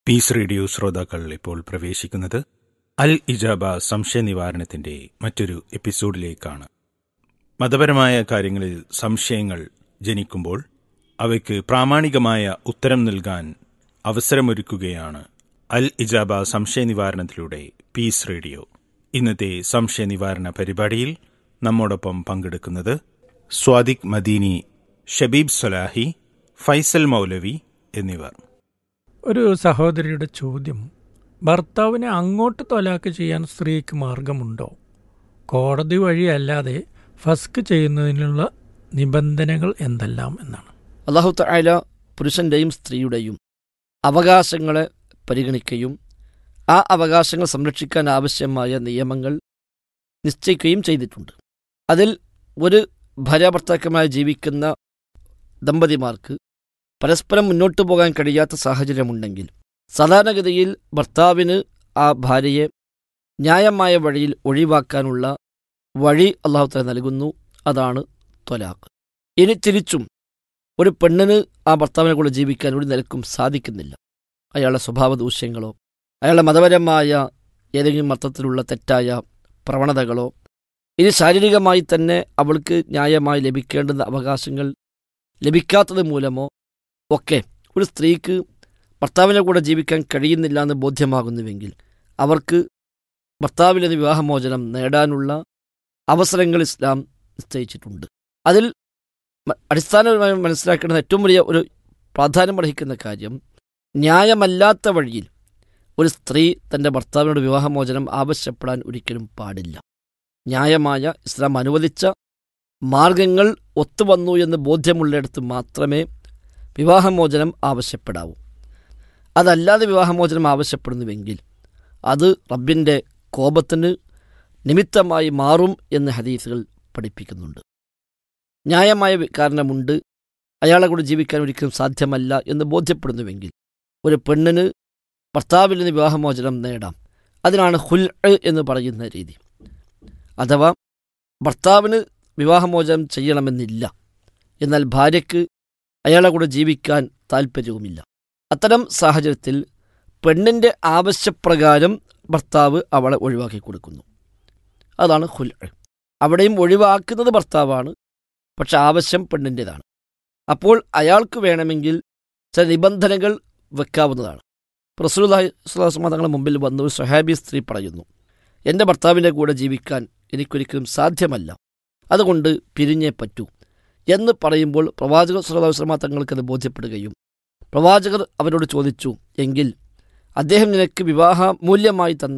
piece radio ശ്രോതാക്കൾ ഇപ്പോൾ പ്രവേശിക്കുന്നത് അൽ ഇജാബ സംശയ നിവാരണത്തിന്റെ മറ്റൊരു എപ്പിസോഡിലേക്കാണ് മതപരമായ കാര്യങ്ങളിൽ സംശയങ്ങൾ ജനിക്കുമ്പോൾ അവയ്ക്ക് പ്രാമാണികമായ ഉത്തരം നൽകാൻ അവസരമൊരുക്കുകയാണ് അൽ ഇജാബ സംശയ നിവാരണത്തിലൂടെ പീസ് റേഡിയോ ഇന്നത്തെ സംശയ നിവാരണ പരിപാടിയിൽ നമ്മോടൊപ്പം പങ്കെടുക്കുന്നത് സ്വാദിഖ് മദീനി ഷബീബ് സൊലാഹി ഫൈസൽ മൗലവി എന്നിവർ ഒരു സഹോദരിയുടെ ചോദ്യം ഭർത്താവിനെ അങ്ങോട്ട് തൊലാക്ക് ചെയ്യാൻ സ്ത്രീക്ക് മാർഗമുണ്ടോ കോടതി വഴിയല്ലാതെ ഫസ്ക് ചെയ്യുന്നതിനുള്ള നിബന്ധനകൾ എന്തെല്ലാം എന്നാണ് അള്ളാഹു തആല പുരുഷന്റെയും സ്ത്രീയുടെയും അവകാശങ്ങളെ പരിഗണിക്കുകയും ആ അവകാശങ്ങൾ സംരക്ഷിക്കാൻ ആവശ്യമായ നിയമങ്ങൾ നിശ്ചയിക്കുകയും ചെയ്തിട്ടുണ്ട് അതിൽ ഒരു ഭാര്യാഭർത്താക്കന്മാർ ജീവിക്കുന്ന ദമ്പതിമാർക്ക് പരസ്പരം മുന്നോട്ടു പോകാൻ കഴിയാത്ത സാഹചര്യമുണ്ടെങ്കിൽ സാധാരണഗതിയിൽ ഭർത്താവിന് ആ ഭാര്യയെ ന്യായമായ വഴിയിൽ ഒഴിവാക്കാനുള്ള വഴി അള്ളാഹു തആല നൽകുന്നു അതാണ് ത്വലാഖ് ഇനി തിരിച്ചും ഒരു പെണ്ണിന് ആ ഭർത്താവിനെ കൂടെ ജീവിക്കാൻ ഒരു നിലക്കും സാധിക്കുന്നില്ല അയാളുടെ സ്വഭാവ ദൂഷ്യങ്ങളോ അയാളുടെ മതപരമായ ഏതെങ്കിലും അർത്ഥത്തിലുള്ള തെറ്റായ പ്രവണതകളോ ഇനി ശാരീരികമായി തന്നെ അവൾക്ക് ന്യായമായി ലഭിക്കേണ്ടുന്ന അവകാശങ്ങൾ ലഭിക്കാത്തത് മൂലമോ ഒക്കെ ഒരു സ്ത്രീക്ക് ഭർത്താവിനെ കൂടെ ജീവിക്കാൻ കഴിയുന്നില്ല എന്ന് ബോധ്യമാകുന്നുവെങ്കിൽ അവർക്ക് ഭർത്താവിൽ നിന്ന് വിവാഹമോചനം നേടാനുള്ള അവസരങ്ങൾ ഇസ്ലാം നിശ്ചയിച്ചിട്ടുണ്ട് അതിൽ മ- അടിസ്ഥാനപരമായി മനസ്സിലാക്കേണ്ട ഏറ്റവും വലിയ ഒരു പ്രാധാന്യം അർഹിക്കുന്ന കാര്യം ന്യായമല്ലാത്ത വഴിയിൽ ഒരു സ്ത്രീ തൻ്റെ ഭർത്താവിനോട് വിവാഹമോചനം ആവശ്യപ്പെടാൻ ഒരിക്കലും പാടില്ല ന്യായമായ ഇസ്ലാം അനുവദിച്ച മാർഗങ്ങൾ ഒത്തുവന്നു എന്ന് ബോധ്യമുള്ളിടത്ത് മാത്രമേ വിവാഹമോചനം ആവശ്യപ്പെടാവൂ അതല്ലാതെ വിവാഹമോചനം ആവശ്യപ്പെടുന്നുവെങ്കിൽ അത് റബ്ബിൻ്റെ കോപത്തിന് നിമിത്തമായി മാറും എന്ന് ഹദീസുകൾ പഠിപ്പിക്കുന്നുണ്ട് ന്യായമായ വി- കാരണമുണ്ട് അയാളെ കൂടെ ജീവിക്കാൻ ഒരിക്കലും സാധ്യമല്ല എന്ന് ബോധ്യപ്പെടുന്നുവെങ്കിൽ ഒരു പെണ്ണിന് ഭർത്താവിൽ നിന്ന് വിവാഹമോചനം നേടാം അതിനാണ് ഹുൽ എന്ന് പറയുന്ന രീതി അഥവാ ഭർത്താവിന് വിവാഹമോചനം ചെയ്യണമെന്നില്ല എന്നാൽ ഭാര്യയ്ക്ക് അയാളെ കൂടെ ജീവിക്കാൻ താല്പര്യവുമില്ല അത്തരം സാഹചര്യത്തിൽ പെണ്ണിൻ്റെ ആവശ്യപ്രകാരം ഭർത്താവ് അവളെ ഒഴിവാക്കി കൊടുക്കുന്നു അതാണ് ഹുൽ അവിടെയും ഒഴിവാക്കുന്നത് ഭർത്താവാണ് പക്ഷെ ആവശ്യം പെണ്ണിൻ്റെതാണ് അപ്പോൾ അയാൾക്ക് വേണമെങ്കിൽ ചില നിബന്ധനകൾ വെക്കാവുന്നതാണ് റസൂലുള്ളാഹി സ്വല്ലല്ലാഹു അലൈഹി വസല്ലം തങ്ങളുടെ മുമ്പിൽ വന്ന ഒരു സ്വഹാബി സ്ത്രീ പറയുന്നു എൻ്റെ ഭർത്താവിൻ്റെ കൂടെ ജീവിക്കാൻ എനിക്കൊരിക്കലും സാധ്യമല്ല അതുകൊണ്ട് പിരിഞ്ഞേ പറ്റൂ എന്ന് പറയുമ്പോൾ പ്രവാചകർ സ്വല്ലല്ലാഹു അലൈഹി വസല്ലം തങ്ങൾക്കത് ബോധ്യപ്പെടുകയും പ്രവാചകർ അവരോട് ചോദിച്ചു എങ്കിൽ അദ്ദേഹം നിനക്ക് വിവാഹ മൂല്യമായി തന്ന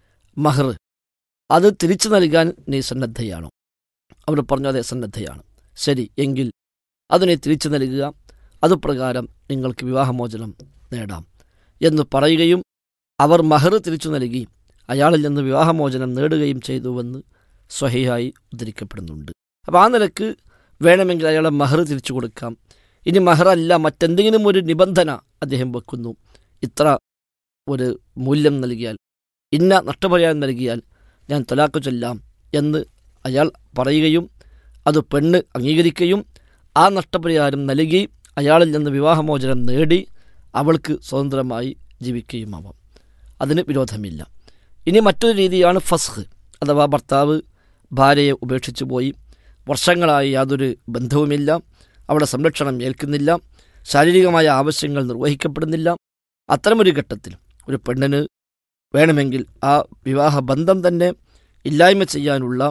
മഹർ അത് തിരിച്ചു നൽകാൻ നീ സന്നദ്ധയാണോ അവർ പറഞ്ഞു അതെ സന്നദ്ധയാണ് ശരി എങ്കിൽ അതിനെ തിരിച്ചു നൽകുക അതുപ്രകാരം നിങ്ങൾക്ക് വിവാഹമോചനം നേടാം എന്ന് പറയുകയും അവർ മഹർ തിരിച്ചു നൽകി അയാളിൽ നിന്ന് വിവാഹമോചനം നേടുകയും ചെയ്തുവെന്ന് സ്വഹയായി ഉദ്ധരിക്കപ്പെടുന്നുണ്ട് അപ്പോൾ ആ നിലക്ക് വേണമെങ്കിൽ അയാളെ മഹർ തിരിച്ചു കൊടുക്കാം ഇനി മഹറല്ല മറ്റെന്തെങ്കിലും ഒരു നിബന്ധന അദ്ദേഹം വെക്കുന്നു ഇത്ര ഒരു മൂല്യം നൽകിയാൽ ഇന്ന നഷ്ടപരിഹാരം നൽകിയാൽ ഞാൻ തൊലാക്ക് ചൊല്ലാം എന്ന് അയാൾ പറയുകയും അത് പെണ്ണ് അംഗീകരിക്കുകയും ആ നഷ്ടപരിഹാരം നൽകി അയാളിൽ നിന്ന് വിവാഹമോചനം നേടി അവൾക്ക് സ്വതന്ത്രമായി ജീവിക്കുകയുമാവാം അതിന് വിരോധമില്ല ഇനി മറ്റൊരു രീതിയാണ് ഫസ്ഹ് അഥവാ ഭർത്താവ് ഭാര്യയെ ഉപേക്ഷിച്ചു പോയി വർഷങ്ങളായി യാതൊരു ബന്ധവുമില്ല അവളുടെ സംരക്ഷണം ഏൽക്കുന്നില്ല ശാരീരികമായ ആവശ്യങ്ങൾ നിർവഹിക്കപ്പെടുന്നില്ല അത്തരമൊരു ഘട്ടത്തിൽ ഒരു പെണ്ണിന് വേണമെങ്കിൽ ആ വിവാഹ ബന്ധം തന്നെ ഇല്ലായ്മ ചെയ്യാനുള്ള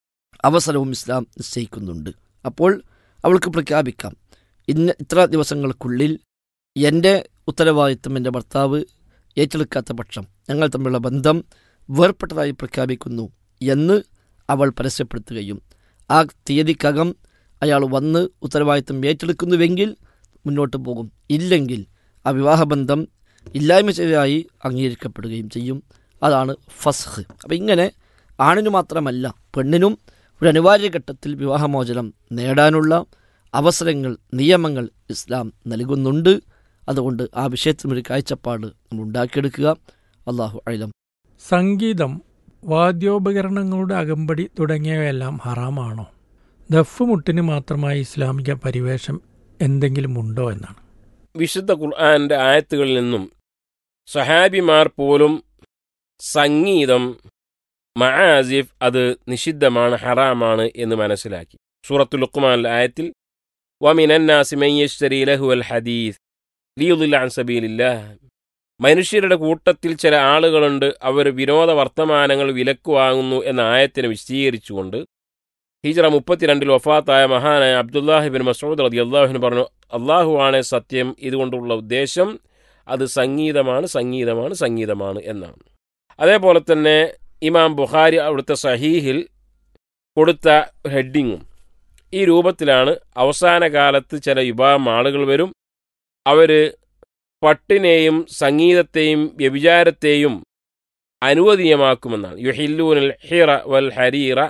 അവസരവും ഇസ്ലാം നിശ്ചയിക്കുന്നുണ്ട് അപ്പോൾ അവൾക്ക് പ്രഖ്യാപിക്കാം ഇന്ന ഇത്ര ദിവസങ്ങൾക്കുള്ളിൽ എൻ്റെ ഉത്തരവാദിത്വം എൻ്റെ ഭർത്താവ് ഏറ്റെടുക്കാത്ത പക്ഷം ഞങ്ങൾ തമ്മിലുള്ള ബന്ധം വേർപെട്ടതായി പ്രഖ്യാപിക്കുന്നു എന്ന് അവൾ പരസ്യപ്പെടുത്തുകയും ആ തീയതിക്കകം അയാൾ വന്ന് ഉത്തരവാദിത്വം ഏറ്റെടുക്കുന്നുവെങ്കിൽ മുന്നോട്ട് പോകും ഇല്ലെങ്കിൽ ആ വിവാഹബന്ധം ഇല്ലായ്മ ചെയ്തതായി അംഗീകരിക്കപ്പെടുകയും ചെയ്യും അതാണ് ഫസ്ഹ് അപ്പം ഇങ്ങനെ ആണിനു മാത്രമല്ല പെണ്ണിനും ഒരു അനിവാര്യ ഘട്ടത്തിൽ വിവാഹമോചനം നേടാനുള്ള അവസരങ്ങൾ നിയമങ്ങൾ ഇസ്ലാം നൽകുന്നുണ്ട് അതുകൊണ്ട് ആ വിഷയത്തിൽ ഒരു കാഴ്ചപ്പാട് നമ്മൾ ഉണ്ടാക്കിയെടുക്കുക അള്ളാഹു അഴിലം സംഗീതം വാദ്യോപകരണങ്ങളുടെ അകമ്പടി തുടങ്ങിയവയെല്ലാം ഹറാമാണോ ദഫ് മുട്ടിന് മാത്രമായി ഇസ്ലാമിക പരിവേഷം എന്തെങ്കിലും ഉണ്ടോ എന്നാണ് വിശുദ്ധ ഖുർആന്റെ ആയത്തുകളിൽ നിന്നും സഹാബിമാർ പോലും സംഗീതം മആസിഫ് അത് നിഷിദ്ധമാണ് ഹറാമാണ് എന്ന് മനസ്സിലാക്കി സൂറത്തുൽ ലുക്മാൻ ആയത്തിൽ വമിനന്നാസി മയ്യശ്തരി ലഹുവൽ ഹദീസ് ലിയുദില്ല അൻ സബീലില്ലാഹ് മനുഷ്യരുടെ കൂട്ടത്തിൽ ചില ആളുകളുണ്ട് അവർ വിനോദ വർത്തമാനങ്ങൾ വിലക്ക് വാങ്ങുന്നു എന്ന ആയത്തിനെ വിശദീകരിച്ചുകൊണ്ട് ഹിജറ മുപ്പത്തിരണ്ടിൽ വഫാത്തായ മഹാനായ അബ്ദുല്ലാഹിബിൻ മസൂദ് റതി അള്ളാഹുവിന് പറഞ്ഞു അള്ളാഹുവാണ് സത്യം ഇതുകൊണ്ടുള്ള ഉദ്ദേശം അത് സംഗീതമാണ് സംഗീതമാണ് സംഗീതമാണ് എന്നാണ് അതേപോലെ തന്നെ ഇമാം ബുഖാരി അവിടുത്തെ സഹീഹിൽ കൊടുത്ത ഹെഡിങ്ങും ഈ രൂപത്തിലാണ് അവസാന കാലത്ത് ചില വിഭാഗം ആളുകൾ വരും അവർ പട്ടിനെയും സംഗീതത്തെയും വ്യഭിചാരത്തെയും അനുവദനീയമാക്കുമെന്നാണ് യുഹില്ലൂനിൽ ഹിറ വൽ ഹരീറ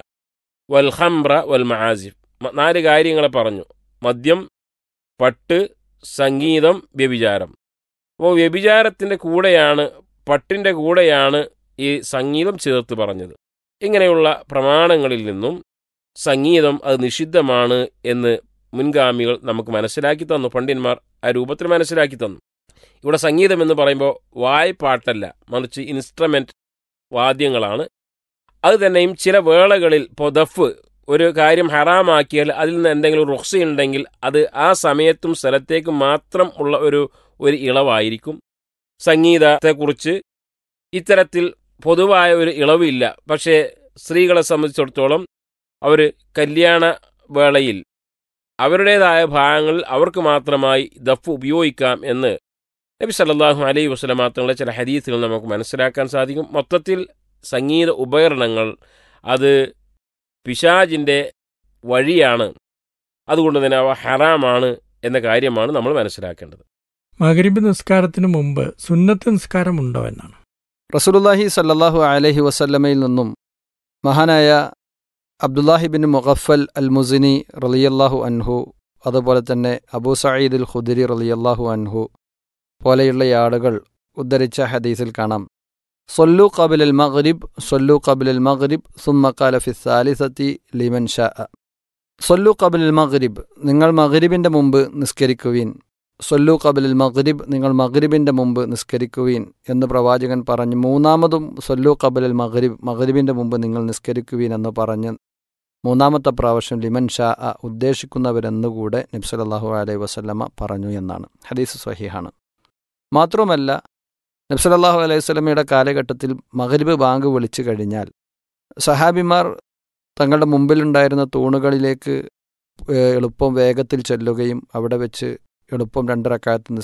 വൽ ഹംറ വൽ മഹാസിഫ് നാല് കാര്യങ്ങളെ പറഞ്ഞു മദ്യം പട്ട് സംഗീതം വ്യഭിചാരം അപ്പോൾ വ്യഭിചാരത്തിൻ്റെ കൂടെയാണ് പട്ടിൻ്റെ കൂടെയാണ് ഈ സംഗീതം ചേർത്ത് പറഞ്ഞത് ഇങ്ങനെയുള്ള പ്രമാണങ്ങളിൽ നിന്നും സംഗീതം അത് നിഷിദ്ധമാണ് എന്ന് മുൻഗാമികൾ നമുക്ക് മനസ്സിലാക്കി തന്നു പണ്ഡിതന്മാർ ആ രൂപത്തിൽ മനസ്സിലാക്കി തന്നു ഇവിടെ സംഗീതം എന്ന് പറയുമ്പോൾ വായ്പാട്ടല്ല മറിച്ച് ഇൻസ്ട്രുമെൻ്റ് വാദ്യങ്ങളാണ് അത് തന്നെയും ചില വേളകളിൽ ഇപ്പോൾ ദഫ് ഒരു കാര്യം ഹറാമാക്കിയാൽ അതിൽ നിന്ന് എന്തെങ്കിലും റുക്സ ഉണ്ടെങ്കിൽ അത് ആ സമയത്തും സ്ഥലത്തേക്കും മാത്രം ഉള്ള ഒരു ഒരു ഇളവായിരിക്കും സംഗീതത്തെക്കുറിച്ച് ഇത്തരത്തിൽ പൊതുവായ ഒരു ഇളവില്ല പക്ഷേ സ്ത്രീകളെ സംബന്ധിച്ചിടത്തോളം അവർ കല്യാണ വേളയിൽ അവരുടേതായ ഭാഗങ്ങളിൽ അവർക്ക് മാത്രമായി ദഫ് ഉപയോഗിക്കാം എന്ന് നബി സല്ലാഹു അലൈ വസ്ലം മാത്രമുള്ള ചില ഹദീസുകൾ നമുക്ക് മനസ്സിലാക്കാൻ സാധിക്കും മൊത്തത്തിൽ സംഗീത ഉപകരണങ്ങൾ അത് പിശാജിൻ്റെ വഴിയാണ് അതുകൊണ്ട് തന്നെ അവ ഹറാമാണ് എന്ന കാര്യമാണ് നമ്മൾ മനസ്സിലാക്കേണ്ടത് മകരിബ് നിസ്കാരത്തിന് മുമ്പ് സുന്നത്ത് നിസ്കാരം ഉണ്ടോ എന്നാണ് റസൂലുല്ലാഹി സല്ലാഹു അലഹി വസല്ലമയിൽ നിന്നും മഹാനായ അബ്ദുല്ലാഹിബിൻ മുഗഫൽ അൽ മുസിനി റലിയല്ലാഹു അൻഹു അതുപോലെ തന്നെ അബൂ സയ്യിദ് അൽ ഖുദിരി റലിയല്ലാഹു അൻഹു പോലെയുള്ള ആളുകൾ ഉദ്ധരിച്ച ഹദീസിൽ കാണാം സൊല്ലു കബിൽ അൽ മഗ്രിബ് സൊല്ലു കബിൽ അൽ മഗ്രിബ് സുമ്മക്കാല ഫിസാലിസത്തി ലിമൻ ഷാ സൊല്ലു കബിൽ അൽ മഗ്രിബ് നിങ്ങൾ മഗ്രിബിൻ്റെ മുമ്പ് നിസ്കരിക്കുവീൻ സൊല്ലു കബിൽ മഗ്രിബ് നിങ്ങൾ മഗ്രിബിൻ്റെ മുമ്പ് നിസ്കരിക്കുവീൻ എന്ന് പ്രവാചകൻ പറഞ്ഞു മൂന്നാമതും സൊല്ലു കബിൽ മഗ്രിബ് മഗ്രിബിൻ്റെ മുമ്പ് നിങ്ങൾ നിസ്കരിക്കുവീൻ എന്ന് പറഞ്ഞ് മൂന്നാമത്തെ പ്രാവശ്യം ലിമൻ ഷാ അ ഉദ്ദേശിക്കുന്നവരെന്നുകൂടെ നബ്സലല്ലാഹു അലൈഹി വസല്ലമ പറഞ്ഞു എന്നാണ് ഹദീസ് സ്വഹീഹാണ് മാത്രമല്ല നബ്സലല്ലാഹു അലൈഹി വസല്ലമയുടെ കാലഘട്ടത്തിൽ മഗ്രിബ് ബാങ്ക് വിളിച്ചു കഴിഞ്ഞാൽ സഹാബിമാർ തങ്ങളുടെ മുമ്പിലുണ്ടായിരുന്ന തൂണുകളിലേക്ക് എളുപ്പം വേഗത്തിൽ ചെല്ലുകയും അവിടെ വെച്ച് എളുപ്പം രണ്ടരക്കാലത്ത്